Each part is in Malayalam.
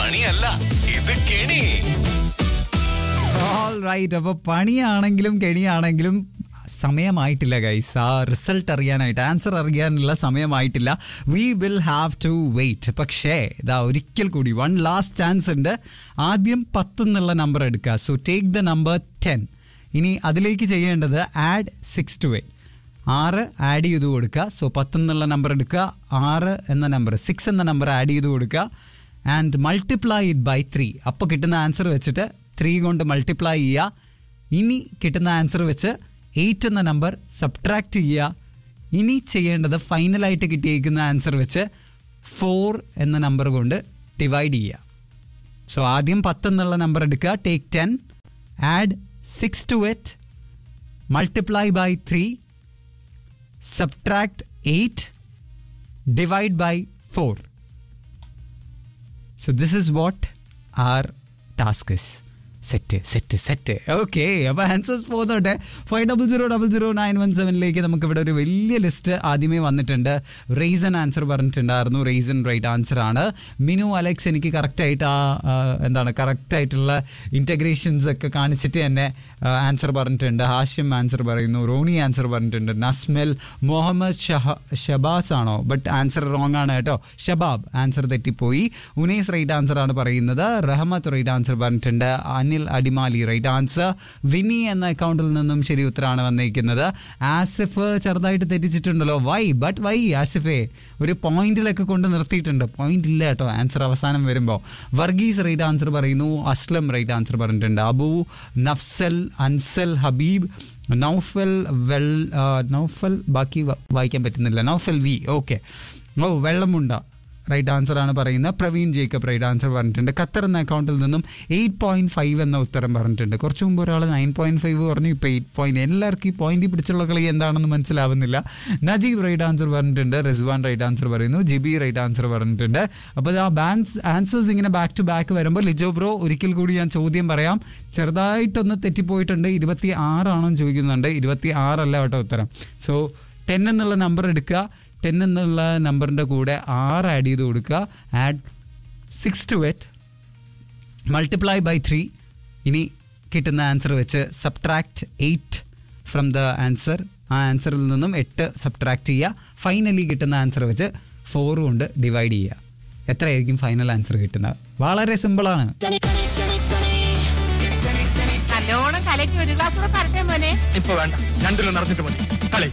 പണിയല്ല ഇത് കെണി ഓൾ റൈറ്റ് അപ്പോൾ പണിയാണെങ്കിലും കെണിയാണെങ്കിലും സമയമായിട്ടില്ല ഗൈസ് ആ റിസൾട്ട് അറിയാനായിട്ട് ആൻസർ അറിയാനുള്ള സമയമായിട്ടില്ല we will have to wait പക്ഷേ ഇതാ ഒരിക്കൽ കൂടി വൺ ലാസ്റ്റ് ചാൻസ് ഉണ്ട് ആദ്യം പത്ത് എന്നുള്ള നമ്പർ എടുക്കുക so take the number ten ഇനി അതിലേക്ക് ചെയ്യേണ്ടത് ആഡ് സിക്സ് ടു എയ്റ്റ് ആറ് ആഡ് ചെയ്ത് കൊടുക്കുക സോ പത്ത് എന്നുള്ള നമ്പർ എടുക്കുക ആറ് എന്ന നമ്പർ സിക്സ് എന്ന നമ്പർ ആഡ് ചെയ്ത് കൊടുക്കുക and multiply it by three അപ്പോൾ കിട്ടുന്ന ആൻസർ വെച്ചിട്ട് ത്രീ കൊണ്ട് മൾട്ടിപ്ലൈ ചെയ്യുക ഇനി കിട്ടുന്ന ആൻസർ വെച്ച് എയ്റ്റ് എന്ന നമ്പർ സബ്ട്രാക്ട് ചെയ്യുക ഇനി ചെയ്യേണ്ടത് ഫൈനലായിട്ട് കിട്ടിയേക്കുന്ന ആൻസർ വെച്ച് ഫോർ എന്ന നമ്പർ കൊണ്ട് ഡിവൈഡ് ചെയ്യുക സോ ആദ്യം പത്ത് എന്നുള്ള നമ്പർ എടുക്കുക take ten add six to it multiply by three subtract 8 divide by 4 so this is what our task is set set set okay അപ്പോൾ ആൻസേഴ്സ് പോകുന്നോട്ടെ five double zero double zero nine one സെവനിലേക്ക് നമുക്ക് ഇവിടെ ഒരു വലിയ ലിസ്റ്റ് ആദ്യമേ വന്നിട്ടുണ്ട് റീസൺ ആൻസർ പറഞ്ഞിട്ടുണ്ടായിരുന്നു റീസൺ റൈറ്റ് ആൻസർ ആണ് മിനു അലക്സ് എനിക്ക് കറക്റ്റായിട്ട് ആ ആ, എന്താണ് കറക്റ്റായിട്ടുള്ള ഇൻറ്റഗ്രേഷൻസ് ഒക്കെ കാണിച്ചിട്ട് തന്നെ ആൻസർ പറഞ്ഞിട്ടുണ്ട് ഹാഷ്യം ആൻസർ പറയുന്നു റോണി ആൻസർ പറഞ്ഞിട്ടുണ്ട് നസ്മൽ മുഹമ്മദ് ഷഹ ഷബാസ് ആണോ ബട്ട് ആൻസർ റോങ് ആണ് കേട്ടോ ഷബാബ് ആൻസർ തെറ്റിപ്പോയി ഉനൈസ് റൈറ്റ് ആൻസർ ആണ് പറയുന്നത് റഹ്മത്ത് റൈറ്റ് ആൻസർ പറഞ്ഞിട്ടുണ്ട് അനിൽ അടിമാലി റൈറ്റ് ആൻസർ വിനി എന്ന അക്കൗണ്ടിൽ നിന്നും ശരി ഉത്തരമാണ് വന്നിരിക്കുന്നത് ആസിഫ് ചെറുതായിട്ട് തെറ്റിച്ചിട്ടുണ്ടല്ലോ വൈ ബട്ട് വൈ ആസിഫെ ഒരു പോയിന്റിലൊക്കെ കൊണ്ട് നിർത്തിയിട്ടുണ്ട് പോയിന്റ് ഇല്ല കേട്ടോ ആൻസർ അവസാനം വരുമ്പോൾ വർഗീസ് റൈറ്റ് ആൻസർ പറയുന്നു അസ്ലം റൈറ്റ് ആൻസർ പറഞ്ഞിട്ടുണ്ട് അബു നഫ്സൽ അൻസൽ ഹബീബ് നൗഫൽ വെൽ ആ, നൗഫൽ ബാക്കി വ- വായിക്കാൻ പറ്റുന്നില്ല നൗഫൽ വി ഓക്കെ ഓ വെള്ളമുണ്ട റൈറ്റ് ആൻസർ ആണ് പറയുന്നത് പ്രവീൺ ജേക്കബ് റൈറ്റ് ആൻസർ പറഞ്ഞിട്ടുണ്ട് ഖത്തർ എന്ന അക്കൗണ്ടിൽ നിന്നും എയ്റ്റ് പോയിന്റ് ഫൈവ് എന്ന ഉത്തരം പറഞ്ഞിട്ടുണ്ട് കുറച്ച് മുമ്പ് ഒരാൾ നയൻ പോയിന്റ് ഫൈവ് പറഞ്ഞു ഇപ്പോൾ എയ്റ്റ് പോയിന്റ് എല്ലാവർക്കും ഈ പോയിന്റ് പിടിച്ചുള്ള കളി എന്താണെന്ന് മനസ്സിലാവുന്നില്ല നജീബ് റൈറ്റ് ആൻസർ പറഞ്ഞിട്ടുണ്ട് റിസ്വാൻ റൈറ്റ് ആൻസർ പറയുന്നു ജിബി റൈറ്റ് ആൻസർ പറഞ്ഞിട്ടുണ്ട് അപ്പോൾ ആ ബാൻസ് ആൻസേഴ്സ് ഇങ്ങനെ ബാക്ക് ടു ബാക്ക് വരുമ്പോൾ ലിജോ ബ്രോ ഒരിക്കൽ കൂടി ഞാൻ ചോദ്യം പറയാം ചെറുതായിട്ടൊന്ന് തെറ്റിപ്പോയിട്ടുണ്ട് ഇരുപത്തി ആറാണോ എന്ന് ചോദിക്കുന്നുണ്ട് ഇരുപത്തി ആറല്ല കേട്ടോ ഉത്തരം സോ ടെൻ എന്നുള്ള നമ്പർ എടുക്കുക ടെൻ എന്നുള്ള നമ്പറിൻ്റെ കൂടെ ആറ് ആഡ് ചെയ്ത് കൊടുക്കുക add six to it multiply by three ഇനി കിട്ടുന്ന ആൻസർ വെച്ച് subtract eight from the answer ആ ആൻസറിൽ നിന്നും എട്ട് സബ്ട്രാക്ട് ചെയ്യുക ഫൈനലി കിട്ടുന്ന ആൻസർ വെച്ച് ഫോർ കൊണ്ട് ഡിവൈഡ് ചെയ്യുക എത്രയായിരിക്കും ഫൈനൽ ആൻസർ കിട്ടുന്നത് വളരെ സിമ്പിളാണ് നല്ലോണം കലക്കി ഒരു ഗ്ലാസ് കൂടെ തരട്ടെ മോനെ ഇപ്പൊ വേണ്ട രണ്ടിലും നടന്നിട്ട് മതി കളി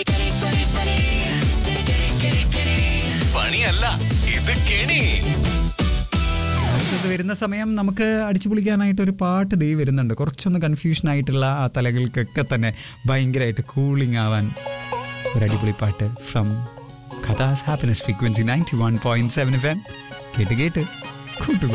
പണിയല്ല ഇത് കെണി അടുത്തത് വരുന്ന സമയം നമുക്ക് അടിച്ചു പൊളിക്കാനായിട്ട് ഒരു പാട്ട് ദേ വരുന്നുണ്ട് കുറച്ചൊന്ന് കൺഫ്യൂഷൻ ആയിട്ടുള്ള ആ തലകൾക്കൊക്കെ തന്നെ ഭയങ്കരമായിട്ട് കൂളിംഗ് ആവാൻ ഒരു അടിപൊളി പാട്ട് from Qatar's happiness frequency ninety one point seven F M കേട്ട് കേട്ട് കൂട്ടുക